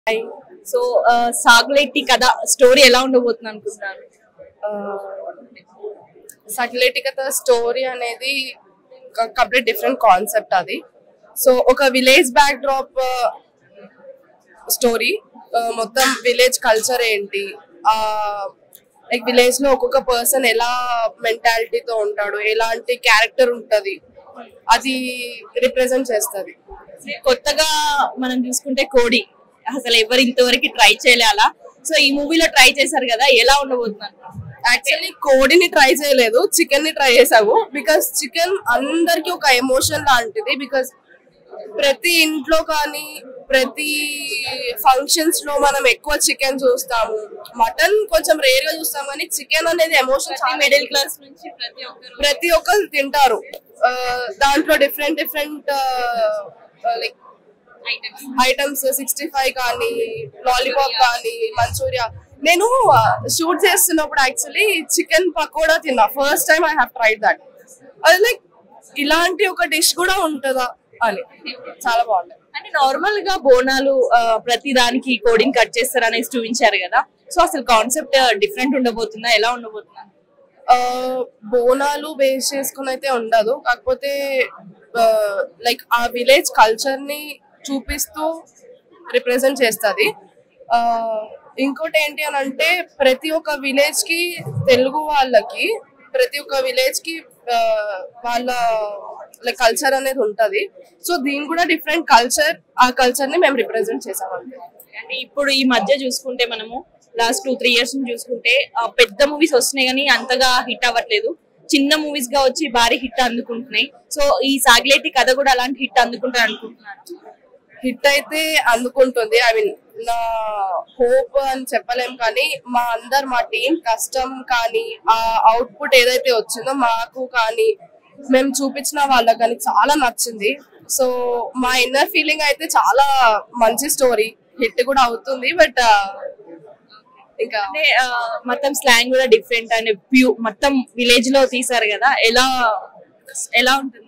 So సాగులేటి కథ story ఎలా ఉండబోతుంది అనుకుంటున్నారు సటిలైటికత స్టోరీ అనేది కంప్లీట్ డిఫరెంట్ కాన్సెప్ట్ అది సో ఒక విలేజ్ బ్యాక్ డ్రాప్ స్టోరీ మొత్తం విలేజ్ కల్చర్ ఏంటి లైక్ విలేజ్ లో ఒక్కొక్క పర్సన్ ఎలా మెంటాలిటీతో ఉంటాడు ఎలాంటి క్యారెక్టర్ ఉంటది అది రిప్రజెంట్ చేస్తుంది కొత్తగా మనం చూసుకుంటే కోడి అసలు ఎవరు ఇంతవరకు ట్రై చేయలే అలా సో ఈ మూవీలో ట్రై చేశారు కదా ఎలా ఉండబోతున్నారు యాక్చువల్లీ కోడిని ట్రై చేయలేదు చికెన్ ని ట్రై చేసాము బికాస్ చికెన్ అందరికి ఒక ఎమోషన్ లాంటిది బికాస్ ప్రతి ఇంట్లో కానీ ప్రతి ఫంక్షన్స్ లో మనం ఎక్కువ చికెన్ చూస్తాము మటన్ కొంచెం రేర్ గా చూస్తాం కానీ చికెన్ అనేది ఎమోషన్ మిడిల్ క్లాస్ నుంచి ప్రతి ఒక్కరు ప్రతి ఒక్కరు తింటారు ఆ, దాంట్లో different different like items items sixty five కానీ లాలీపాప్ కానీ మంచూరియా నేను షూట్ చేస్తున్నప్పుడు యాక్చువల్లీ చికెన్ పకోడా తిన్నా first time I have tried that అది లైక్ ఇలాంటి ఒక డిష్ కూడా ఉంటుందా అని చాలా బాగుంది అంటే నార్మల్ గా బోనాలు ఆ, ప్రతి దానికి కోడింగ్ కట్ చేస్తారు అనేసి చూపించారు కదా సో అసలు కాన్సెప్ట్ డిఫరెంట్ ఉండబోతుందా ఎలా ఉండబోతుందా ఆ, బోనాలు బేస్ చేసుకుని అయితే ఉండదు కాకపోతే లైక్ ఆ విలేజ్ కల్చర్ ని చూపిస్తూ రిప్రజెంట్ చేస్తుంది ఇంకోటి ఏంటి అని అంటే ప్రతి ఒక్క విలేజ్ కి తెలుగు వాళ్ళకి ప్రతి ఒక్క విలేజ్ కి ఆ, వాళ్ళ లైక్ కల్చర్ అనేది ఉంటది సో దీని కూడా డిఫరెంట్ కల్చర్ ఆ కల్చర్ ని మేము రిప్రజెంట్ చేసాం అంతే అంటే ఇప్పుడు ఈ మధ్య చూసుకుంటే మనము లాస్ట్ టూ త్రీ ఇయర్స్ నుంచి చూసుకుంటే ఆ, పెద్ద మూవీస్ వస్తున్నాయి కానీ అంతగా హిట్ అవ్వట్లేదు చిన్న మూవీస్ గా వచ్చి భారీ హిట్ అందుకుంటున్నాయి సో ఈ సాగిలేటి కథ కూడా అలాంటి హిట్ అందుకుంటారు అనుకుంటున్నారు హిట్ అయితే అందుకుంటుంది ఐ మీన్ నా హోప్ అని చెప్పలేం కానీ మా అందరు మా టీం కష్టం కానీ ఆ అవుట్పుట్ ఏదైతే వచ్చిందో మాకు కానీ మేము చూపించిన వాళ్ళకి కానీ చాలా నచ్చింది సో మా ఇన్నర్ ఫీలింగ్ అయితే చాలా మంచి స్టోరీ హిట్ కూడా అవుతుంది బట్ ఇంకా అంటే ఆ, మొత్తం స్లాంగ్ కూడా డిఫరెంట్ అండ్ ప్యూ మొత్తం విలేజ్ లో తీసారు కదా ఎలా ఎలా ఉంటుంది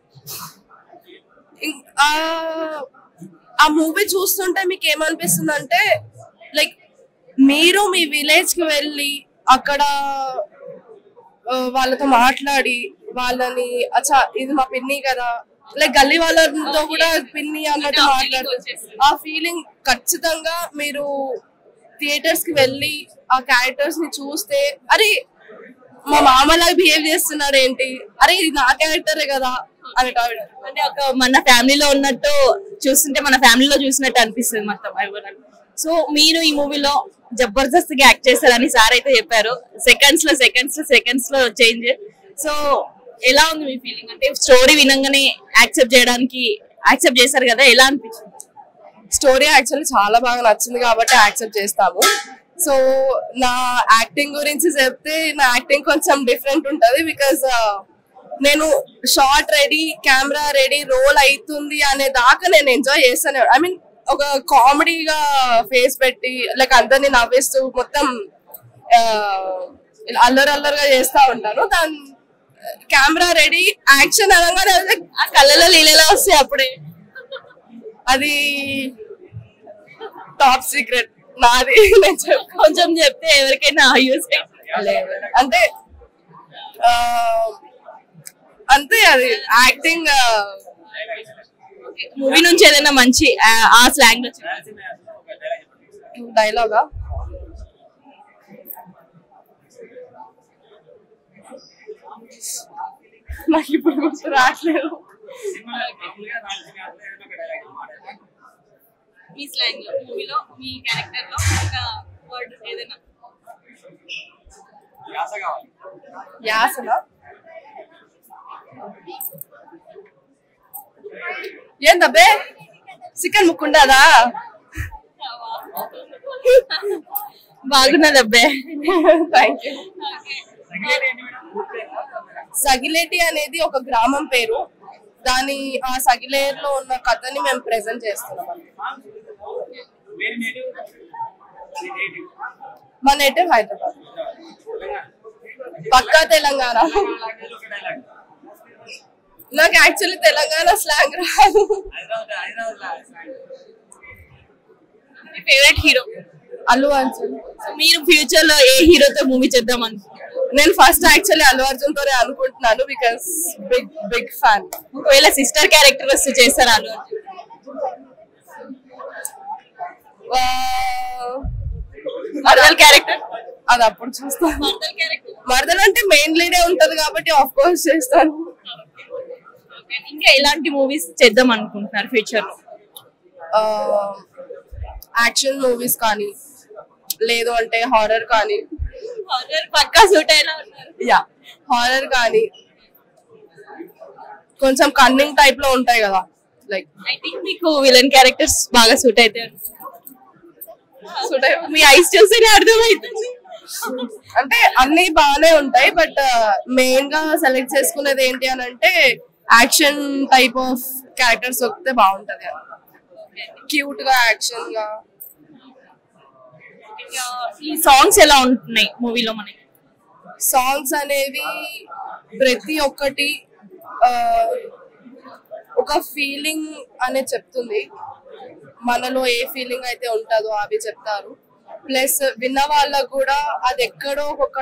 ఇం- ఆ- ఆ మూవీ చూస్తుంటే మీకు ఏమనిపిస్తుంది అంటే లైక్ మీరు మీ విలేజ్ కి వెళ్ళి అక్కడ ఆ, వాళ్ళతో మాట్లాడి వాళ్ళని అచ్చా ఇది మా పిన్ని కదా లైక్ గల్లీ వాళ్ళతో కూడా పిన్ని అన్నట్టు మాట్లాడు ఆ ఫీలింగ్ ఖచ్చితంగా మీరు థియేటర్స్ కి వెళ్ళి ఆ క్యారెక్టర్స్ ని చూస్తే అరే మా మామలాగా బిహేవ్ చేస్తున్నాడు ఏంటి అరే ఇది నా క్యారెక్టరే కదా అనేట అంటే ఒక మన ఫ్యామిలీలో ఉన్నట్టు చూస్తుంటే మన ఫ్యామిలీలో చూసినట్టు అనిపిస్తుంది మొత్తం ఎవరు సో మీరు ఈ మూవీలో జబర్దస్త్ గా యాక్ట్ చేశారని సార్ అయితే చెప్పారు సెకండ్స్ లో సెకండ్స్ లో సెకండ్స్ లో చేంజ్ సో ఎలా ఉంది మీ ఫీలింగ్ అంటే స్టోరీ వినంగానే యాక్సెప్ట్ చేయడానికి యాక్సెప్ట్ చేశారు కదా ఎలా అనిపించింది స్టోరీ యాక్చువల్లీ చాలా బాగా నచ్చింది కాబట్టి యాక్సెప్ట్ చేస్తాము సో నా యాక్టింగ్ గురించి చెప్తే నా యాక్టింగ్ కొంచెం డిఫరెంట్ ఉంటది బికాస్ నేను shot ready camera ready roll అవుతుంది అనే దాకా నేను ఎంజాయ్ చేస్తాను ఐ మీన్ ఒక కామెడీగా ఫేస్ పెట్టి లైక్ అందరినీ నవ్విస్తూ మొత్తం ఆ, ఇలా అల్లరి అల్లరిగా చేస్తా ఉంటాను దాని కెమెరా రెడీ యాక్షన్ అనగానే like ఆ కళ్ళలో లీలలో వస్తాయి అప్పుడే అది టాప్ సీక్రెట్ నాది నేను చెప్ప కొంచెం చెప్తే ఎవరికైనా యూస్ అంటే ఆ, అంతే అది యాక్టింగ్ మూవీ నుంచి ఏదైనా మంచి ఆ, ఆ స్లాంగ్ లో చెప్పండి. డైలాగా నాకు ఇప్పుడు గుర్తు రావట్లేదు మీ స్లాంగ్ లో మూవీలో మీ క్యారెక్టర్ లో ఒక వర్డ్ ఏదైనా యాసన ఏందబ్బే చికెన్ ముక్కుండదా బాగున్నది అబ్బాయి థ్యాంక్ యూ సగిలేటి అనేది ఒక గ్రామం పేరు దాని ఆ సగిలేరులో ఉన్న కథని మేము ప్రెజెంట్ చేస్తున్నాం అండి. మా నేటివ్ హైదరాబాద్ పక్కా తెలంగాణ నాకు యాక్చువల్లీ తెలంగాణ స్లాంగ్ రాదు మీ favourite hero Allu Arjun so మీరు ఫ్యూచర్ లో ఏ హీరోతో మూవీ చేద్దాం అనుకుంటున్నారు నేను ఫస్ట్ యాక్చువల్లీ అల్లు అర్జున్ తోనే అనుకుంటున్నాను బికాస్ బిగ్ బిగ్ ఫ్యాన్ ఒకవేళ సిస్టర్ క్యారెక్టర్ వస్తే చేస్తారా అల్లు అర్జున్? మరదల్ క్యారెక్టర్ అది అప్పుడు చూస్తాను మరదల్ క్యారెక్టర్ మరదలు అంటే మెయిన్ లీడే ఉంటది కాబట్టి ఆఫ్ కోర్స్ చేస్తాను ఇంకా ఎలాంటి మూవీస్ చేద్దాం అనుకుంటున్నారు ఫ్యూచర్ లో యాక్షన్ మూవీస్ కానీ లేదు అంటే హారర్ కానీ హారర్ పక్కా సూట్ అయినా ఉన్నారు యా హారర్ కానీ కొంచెం కన్నింగ్ టైప్ లో ఉంటాయి కదా లైక్ ఐ థింక్ మీకు విలన్ క్యారెక్టర్స్ బాగా సూట్ అవుతాయి సూట్ మీ ఐస్ చూస్తేనే అర్థమవుతుంది అంటే అన్ని బాగానే ఉంటాయి బట్ మెయిన్ గా సెలెక్ట్ చేసుకునేది ఏంటి అని అంటే యాక్షన్ టైప్ ఆఫ్ క్యారెక్టర్స్ వస్తే బాగుంటది క్యూట్ గా యాక్షన్ గా ఈ సాంగ్స్ ఎలా ఉంటున్నాయి మూవీలో మనకి సాంగ్స్ అనేవి ప్రతి ఒక్కటి ఆ, ఒక ఫీలింగ్ అనే చెప్తుంది మనలో ఏ ఫీలింగ్ అయితే ఉంటుందో అవి చెప్తారు ప్లస్ విన్న వాళ్ళకు కూడా అది ఎక్కడో ఒక